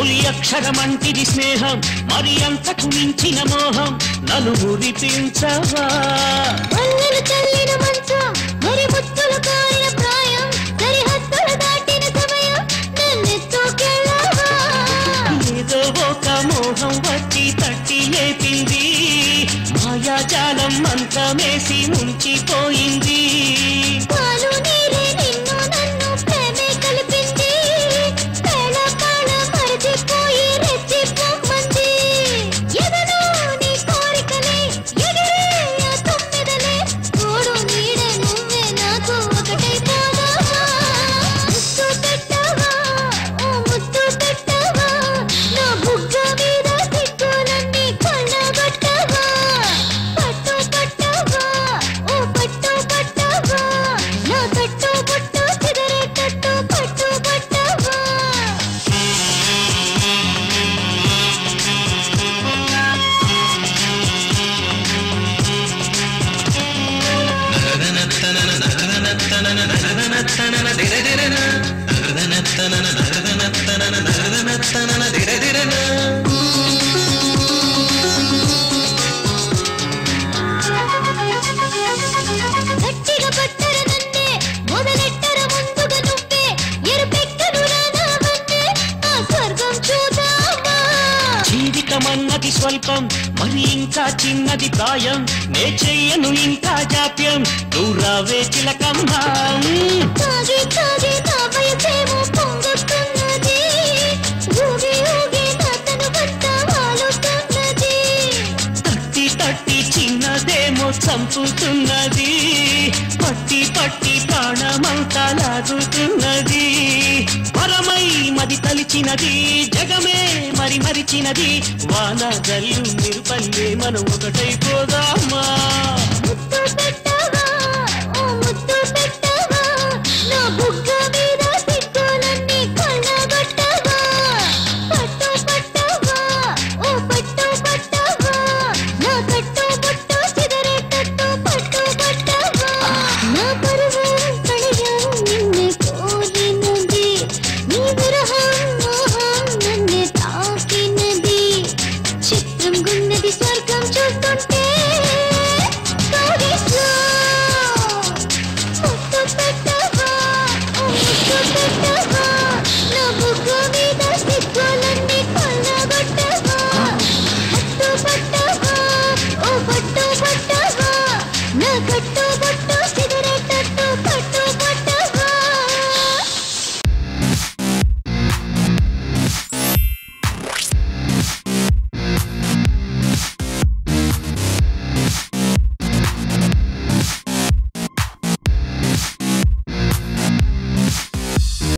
తొలి అక్షరమంటిది స్నేహం మరి అంతకు మించిన మోహం నన్ను మురిపించవా వల్లెలు చల్లిన మంచం మరి ముత్తులు కారిన ప్రాయం సరిహద్దులు దాటిన సమయం నన్నెత్తుకెళ్ళవా ఏదో ఒక మోహం వచ్చి తట్టి లేపింది మాయాజాలం మంత్రమేసి ముంచిపోయింది పాలు నీరే నిన్ను నన్ను ప్రేమే కలిపింది వేళ కాళ మరచిపోయి రెచ్చిపోమంది ఎదను నీ కోరికలే ఎగిరే ఆ తొమ్మిదలే తోడు నీడే నువ్వే నాకు ఒకటైపోదావా ముద్దు పెట్టవా ఓ ముద్దు పెట్టవా నా బుగ్గ మీద సిగ్గులన్నీ కొల్లగొట్టవా పట్టు పట్టవా ఓ పట్టు పట్టవా నా కట్టు పట్టు చెదరేటట్టు పట్టు పట్టవా గట్టిగా పట్టర నన్నే మొదలెట్టర ముందుగా నువ్వే ఎరుపెక్కను రానవన్నే ఆ స్వర్గం చూద్దామా జీవితమన్నది స్వల్పం మరి ఇంకా చిన్నది ప్రాయం నే చెయ్యను ఇంకా జాప్యం నువ్వు రావే చిలకమ్మా తాగి తాగి నా వయసేమో పొంగుతున్నది ఊగి ఊగి నా తను బట్ట వాలుతున్నది తట్టి తట్టి చిన్నదేమో చంపుతున్నది పట్టి పట్టి ప్రాణమంతా లాగుతున్నది పరమై మది తలిచినది జగమే మరి మరిచినది వాన గల్లు నిరుపల్లే మనం ఒకటైపోదామా ముద్దు